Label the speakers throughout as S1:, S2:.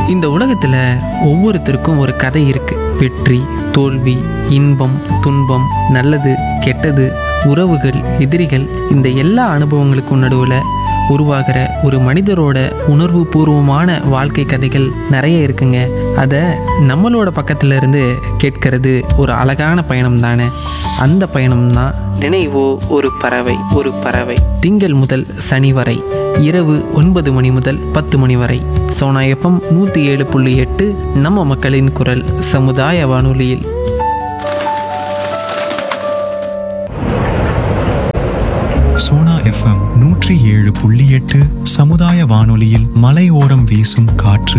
S1: இந்த உலகத்தில் ஒவ்வொருத்தருக்கும் ஒரு கதை இருக்கு வெற்றி தோல்வி இன்பம் துன்பம் நல்லது கெட்டது உறவுகள் எதிரிகள் இந்த எல்லா அனுபவங்களுக்கும் நடுவில் உருவாகிற ஒரு மனிதரோட உணர்வு பூர்வமான வாழ்க்கை கதைகள் நிறைய இருக்குங்க அதை நம்மளோட பக்கத்துல இருந்து கேட்கறது ஒரு அழகான பயணம் தானே அந்த பயணம் தான் நினைவோ ஒரு பறவை ஒரு பறவை திங்கள் முதல் சனி வரை இரவு ஒன்பது மணி முதல் பத்து மணி வரை சோனா எஃப்எம் நூற்றி ஏழு புள்ளி எட்டு நம்ம மக்களின் குரல் சமுதாய வானொலியில்
S2: சோனா எஃப்எம் நூற்றி ஏழு புள்ளி எட்டு சமுதாய வானொலியில் மலையோரம் வீசும் காற்று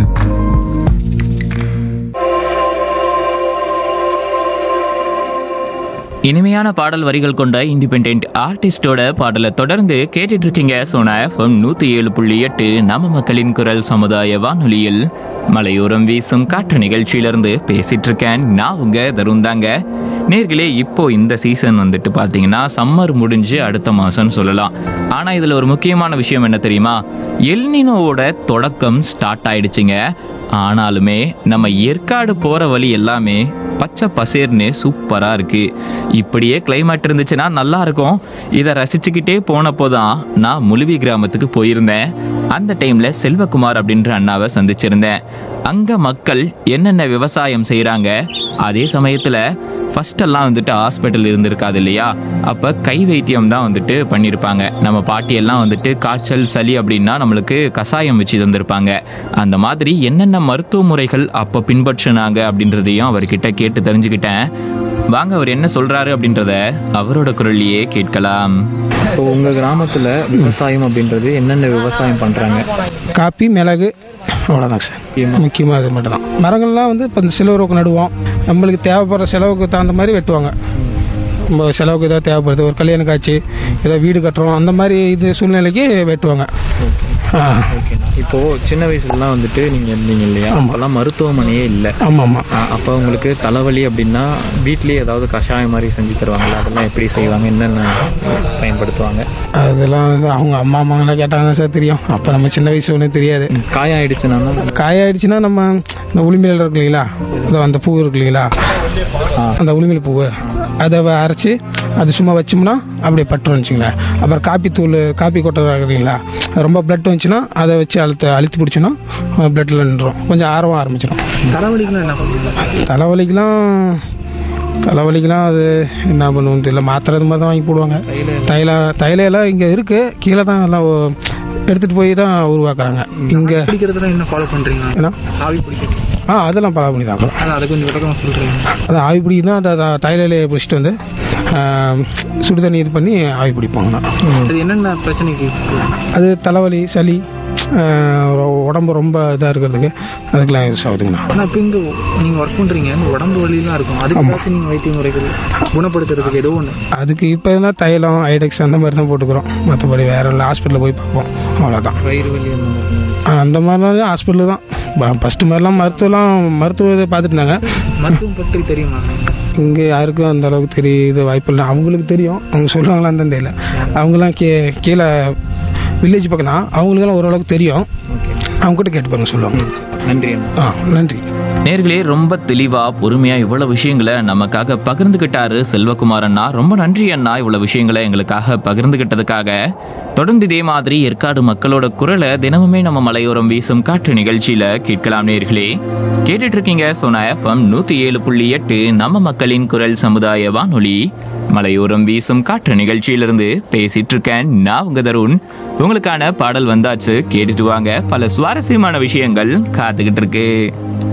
S3: இனிமையான பாடல் வரிகள் கொண்ட இண்டிபெண்ட் ஆர்டிஸ்டோட பாடலை தொடர்ந்து கேட்டுட்டு இருக்கீங்க சோனா எஃப்எம் நூத்தி ஏழு புள்ளி எட்டு நம்ம மக்களின் குரல் சமுதாய வானொலியில் மலையோரம் வீசும் காற்று நிகழ்ச்சியிலிருந்து பேசிட்டு இருக்கேன் நான் உங்க தருண் தாங்க நேர்களே இப்போ இந்த சீசன் வந்துட்டு பார்த்தீங்கன்னா சம்மர் முடிஞ்சு அடுத்த மாசம்னு சொல்லலாம் ஆனா இதுல ஒரு முக்கியமான விஷயம் என்ன தெரியுமா எல்னினோவோட தொடக்கம் ஸ்டார்ட் ஆயிடுச்சுங்க ஆனாலுமே நம்ம ஏற்காடு போற வழி எல்லாமே பச்சை பசேர்னு சூப்பரா இருக்கு இப்படியே கிளைமேட் இருந்துச்சுன்னா நல்லா இருக்கும் இதை ரசிச்சுக்கிட்டே போனப்போ தான் நான் முழுவி கிராமத்துக்கு போயிருந்தேன் அந்த டைம்ல செல்வகுமார் அப்படின்ற அண்ணாவை சந்திச்சிருந்தேன் அங்க மக்கள் என்னென்ன விவசாயம் செய்றாங்க அதே சமயத்துல ஃபர்ஸ்ட் எல்லாம் வந்துட்டு ஹாஸ்பிட்டல் இருந்திருக்காது இல்லையா அப்ப கை வைத்தியம் தான் வந்துட்டு பண்ணியிருப்பாங்க நம்ம பாட்டி எல்லாம் வந்துட்டு காய்ச்சல் சளி அப்படின்னா நம்மளுக்கு கசாயம் வச்சு தந்திருப்பாங்க அந்த மாதிரி என்னென்ன மருத்துவ முறைகள் அப்போ பின்பற்றினாங்க அப்படின்றதையும் அவர்கிட்ட கேட்டு தெரிஞ்சுக்கிட்டேன் வாங்க அவர் என்ன சொல்றாரு அப்படின்றத அவரோட குரல்லையே கேட்கலாம்
S4: இப்போ உங்க கிராமத்துல விவசாயம் அப்படின்றது என்னென்ன விவசாயம் பண்றாங்க
S5: காப்பி மிளகு அவ்வளோதாங்க சார் முக்கியமாக இது மட்டும் தான் மரங்கள்லாம் வந்து இப்போ இந்த சிலவருக்கு நடுவோம் நம்மளுக்கு தேவைப்படுற செலவுக்கு தகுந்த மாதிரி வெட்டுவாங்க நம்ம செலவுக்கு ஏதாவது தேவைப்படுது ஒரு கல்யாண காட்சி ஏதோ வீடு கட்டுறோம் அந்த மாதிரி இது சூழ்நிலைக்கு வெட்டுவாங்க ஆ
S4: ஓகேண்ணா இப்போ சின்ன வயசுலலாம் வந்துட்டு நீங்க இருந்தீங்க இல்லையா
S5: ஆமா.
S4: அப்பெல்லாம் மருத்துவமனையே இல்லை
S5: ஆமாம் ஆமாம்
S4: அப்போ உங்களுக்கு தலைவலி அப்படின்னா வீட்லயே ஏதாவது கஷாயம் மாதிரி செஞ்சு தருவாங்களா அதெல்லாம் எப்படி செய்வாங்க என்னென்ன பயன்படுத்துவாங்க
S5: அதெல்லாம் வந்து அவங்க அம்மா அம்மாங்களாம் கேட்டாங்க சார் தெரியும் அப்போ நம்ம சின்ன வயசு ஒன்றும் தெரியாது
S4: காயம் ஆயிடுச்சுன்னா
S5: காயாயிடுச்சுன்னா நம்ம இந்த உளிமையில் இருக்கு இல்லைங்களா இதோ அந்த பூ இருக்கு இல்லைங்களா அந்த உளிமையில் பூவு அதை வ- அரைச்சி அது சும்மா வச்சோம்னா அப்படியே பட்டு வந்துச்சுங்களேன் அப்புறம் காப்பி தூள் காப்பி கொட்டை இருக்கு இல்லைங்களா ரொம்ப பிளட் வந்துச்சுன்னா அதை வச்சு அழுத்த அழுத்தி பிடிச்சோன்னா பிளட்டில் நின்றோம் கொஞ்சம் ஆர்வம் ஆரம்பிச்சிடும்
S4: தலைவலிக்குலாம் என்ன பண்ணுவீங்க
S5: தலைவலிக்கெலாம் தலைவலிக்கெலாம் அது என்ன பண்ணுவோம் தெரியல மாத்திரை இது மாதிரி தான் வாங்கி போடுவாங்க தைல தைல எல்லாம் இங்கே இருக்குது கீழே தான் எல்லாம் ஓ- எடுத்துகிட்டு போய் தான் உருவாக்குறாங்க இங்கே
S4: பிடிக்கிறதுல என்ன ஃபாலோ பண்றீங்க
S5: ஏன்னா
S4: ஆவி பிடிக்கிறது
S5: ஆ அதெல்லாம் பலா பண்ணி தான்
S4: அதை கொஞ்சம் விளக்கமா சொல்றீங்க
S5: அது ஆவி பிடிக்குதுன்னா அதை அதை தைலையிலே பிடிச்சிட்டு வந்து ஆ, சுடு தண்ணி இது பண்ணி ஆவி பிடிப்பாங்கண்ணா
S4: அது என்னென்ன பிரச்சனைக்கு
S5: அது தலைவலி சளி ஆ, உடம்பு ரொம்ப இதாக இருக்கிறதுக்கு அதுக்கெல்லாம் யூஸ் ஆகுதுங்கண்ணா
S4: ஆனா இப்போ இங்க நீங்க ஒர்க் பண்றீங்க இந்த உடம்பு வலிலாம் இருக்கும் அதுக்கு நீங்க வைத்திய முறைகள் குணப்படுத்துறதுக்கு ஏதோ ஒண்ணு
S5: அதுக்கு இப்போ என்ன தைலம் ஐடெக்ஸ் அந்த மாதிரி தான் போட்டுக்கிறோம் மற்றபடி வேற இல்லை ஹாஸ்பிட்டலில் போய் பார்ப்போம் அவ்வளோதான்
S4: வயிறு வலி அந்த மாதிரி
S5: அந்த மாதிரிலாம் ஹாஸ்பிட்டல் தான் ஃபஸ்ட்டு மாதிரிலாம் மருத்துவலாம் மருத்துவ இதை பார்த்துட்டு இருந்தாங்க
S4: மருத்துவம் பற்றி தெரியுமா
S5: இங்கே யாருக்கும் அந்த அளவுக்கு தெரியுது வாய்ப்பு இல்லை அவங்களுக்கு தெரியும் அவங்க சொல்லுவாங்களான்னு தான் தெரியல அவங்களாம் கீ கீழே வில்லேஜ் பக்கம் தான் அவங்களுக்கெல்லாம் ஓரளவுக்கு தெரியும் அவங்ககிட்ட கேட்டு பாருங்க சொல்லுவாங்க
S4: நன்றி அண்ணா
S5: ஆ நன்றி
S3: நேர்களே ரொம்ப தெளிவா பொறுமையா இவ்வளவு விஷயங்களை நமக்காக பகிர்ந்துகிட்டாரு செல்வகுமார் அண்ணா ரொம்ப நன்றி அண்ணா இவ்வளவு விஷயங்களை எங்களுக்காக பகிர்ந்துகிட்டதுக்காக தொடர்ந்து இதே மாதிரி ஏற்காடு மக்களோட குரலை தினமுமே நம்ம மலையோரம் வீசும் காற்று நிகழ்ச்சியில கேட்கலாம் நேர்களே கேட்டுட்டு இருக்கீங்க சோனா எஃப்எம் நூத்தி ஏழு புள்ளி எட்டு நம்ம மக்களின் குரல் சமுதாய வானொலி மலையோரம் வீசும் காற்று நிகழ்ச்சியிலிருந்து பேசிட்டு இருக்கேன் நான் உங்க தருண் உங்களுக்கான பாடல் வந்தாச்சு கேட்டுட்டு வாங்க பல சுவாரஸ்யமான விஷயங்கள் காத்துக்கிட்டு இருக்கு